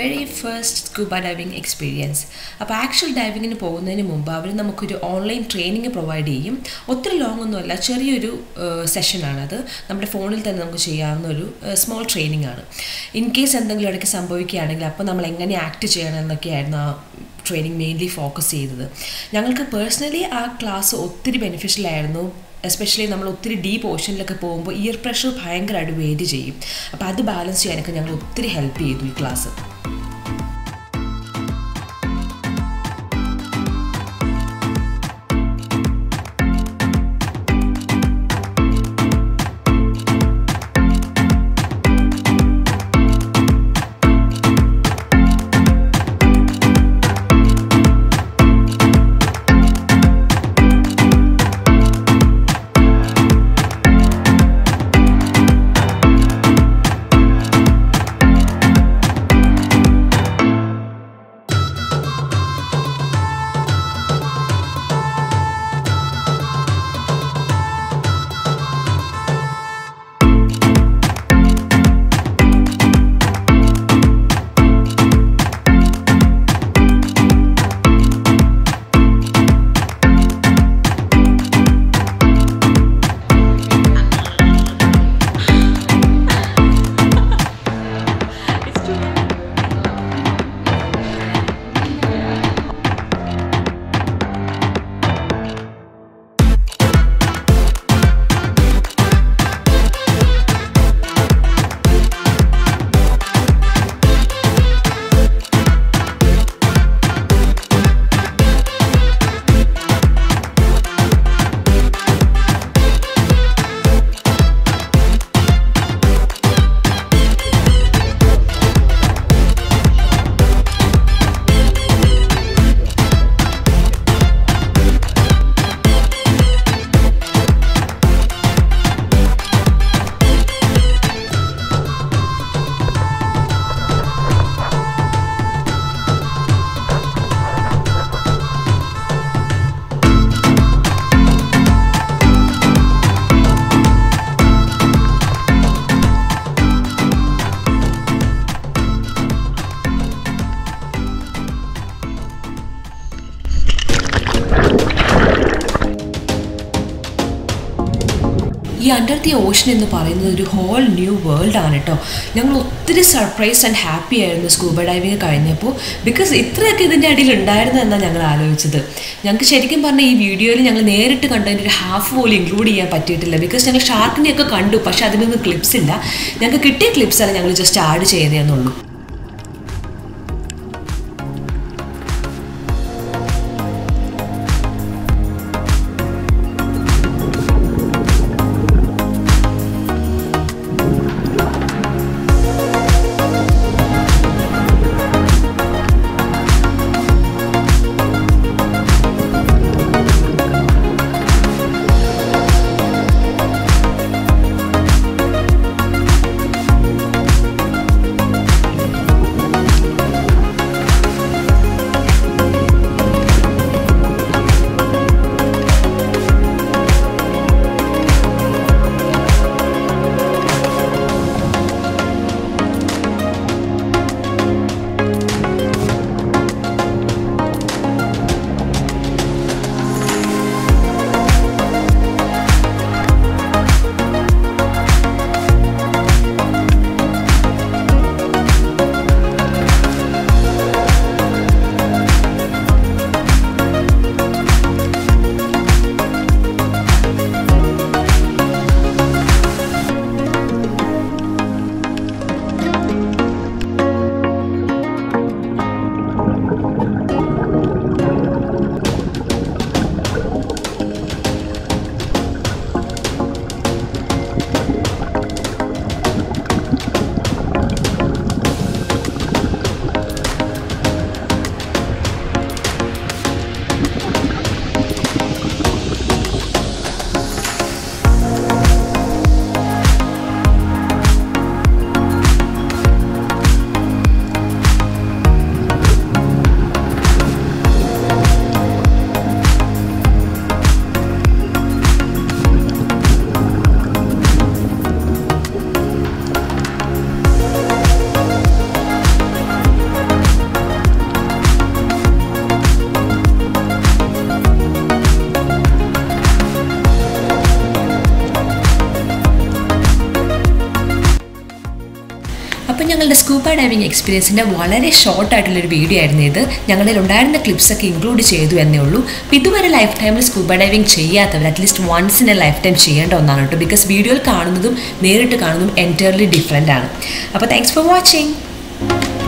very first scuba diving experience അപ്പോൾ actual ഡൈവിങ്ങിന് പോകുന്നതിന് മുമ്പ് അവർ നമുക്കൊരു ഓൺലൈൻ ട്രെയിനിങ് പ്രൊവൈഡ് ചെയ്യും ഒത്തിരി ലോങ് ഒന്നുമല്ല ചെറിയൊരു സെഷനാണത് നമ്മുടെ ഫോണിൽ തന്നെ നമുക്ക് ചെയ്യാവുന്ന ഒരു സ്മോൾ ട്രെയിനിങ് ആണ് ഇൻ കേസ് എന്തെങ്കിലും ഇടയ്ക്ക് സംഭവിക്കുകയാണെങ്കിൽ അപ്പോൾ നമ്മൾ എങ്ങനെ ആക്ട് ചെയ്യണം എന്നൊക്കെയായിരുന്നു ആ ട്രെയിനിങ് മെയിൻലി ഫോക്കസ് ചെയ്തത് ഞങ്ങൾക്ക് പേഴ്സണലി ആ ക്ലാസ് ഒത്തിരി ബെനിഫിഷ്യൽ ആയിരുന്നു എസ്പെഷ്യലി നമ്മൾ ഒത്തിരി ഡീപ്പ് ഓഷനിലൊക്കെ പോകുമ്പോൾ ഇയർ പ്രഷർ ഭയങ്കരമായിട്ട് വേരി ചെയ്യും അപ്പോൾ അത് ബാലൻസ് ചെയ്യാനൊക്കെ ഞങ്ങൾ ഒത്തിരി ഹെൽപ്പ് ചെയ്തു ഈ ക്ലാസ് ഈ അണ്ടർ ദി ഓഷൻ എന്ന് പറയുന്നത് ഒരു ഹോൾ ന്യൂ വേൾഡ് ആണ് കേട്ടോ ഞങ്ങൾ ഒത്തിരി സർപ്രൈസ് ആൻഡ് ഹാപ്പി ആയിരുന്നു സ്കൂബ ഡൈവിങ് കഴിഞ്ഞപ്പോൾ ബിക്കോസ് ഇത്രയൊക്കെ ഇതിൻ്റെ അടിയിൽ ഉണ്ടായിരുന്നു എന്നാണ് ഞങ്ങൾ ആലോചിച്ചത് ഞങ്ങൾക്ക് ശരിക്കും പറഞ്ഞാൽ ഈ വീഡിയോയിൽ ഞങ്ങൾ നേരിട്ട് കണ്ടതിൻ്റെ ഒരു ഹാഫ് പോലും ഇൻക്ലൂഡ് ചെയ്യാൻ പറ്റിയിട്ടില്ല ബിക്കോസ് ഞങ്ങൾ ഷാർക്കിനെയൊക്കെ കണ്ടു പക്ഷേ അതിനൊന്നും ക്ലിപ്സ് ഇല്ല ഞങ്ങൾക്ക് കിട്ടിയ ക്ലിപ്സ് അല്ല ഞങ്ങൾ ജസ്റ്റ് ആഡ് ചെയ്യുന്നതെന്നുള്ളൂ അപ്പോൾ ഞങ്ങളുടെ സ്കൂബ ഡൈവിംഗ് എക്സ്പീരിയൻസിൻ്റെ വളരെ ഷോർട്ട് ആയിട്ടുള്ളൊരു വീഡിയോ ആയിരുന്നു ഇത് ഞങ്ങളിൽ ഉണ്ടായിരുന്ന ക്ലിപ്സൊക്കെ ഇൻക്ലൂഡ് ചെയ്തു എന്നേ ഉള്ളൂ അപ്പോൾ ഇതുവരെ ലൈഫ് ടൈമിൽ സ്കൂബ ഡൈവിംഗ് ചെയ്യാത്തവർ at least once in a lifetime ചെയ്യേണ്ട ഒന്നാണ് കേട്ടോ ബിക്കോസ് വീഡിയോയിൽ കാണുന്നതും നേരിട്ട് കാണുന്നതും എൻറ്റയർലി ഡിഫറെൻ്റ് ആണ് അപ്പോൾ താങ്ക്സ് ഫോർ വാച്ചിങ്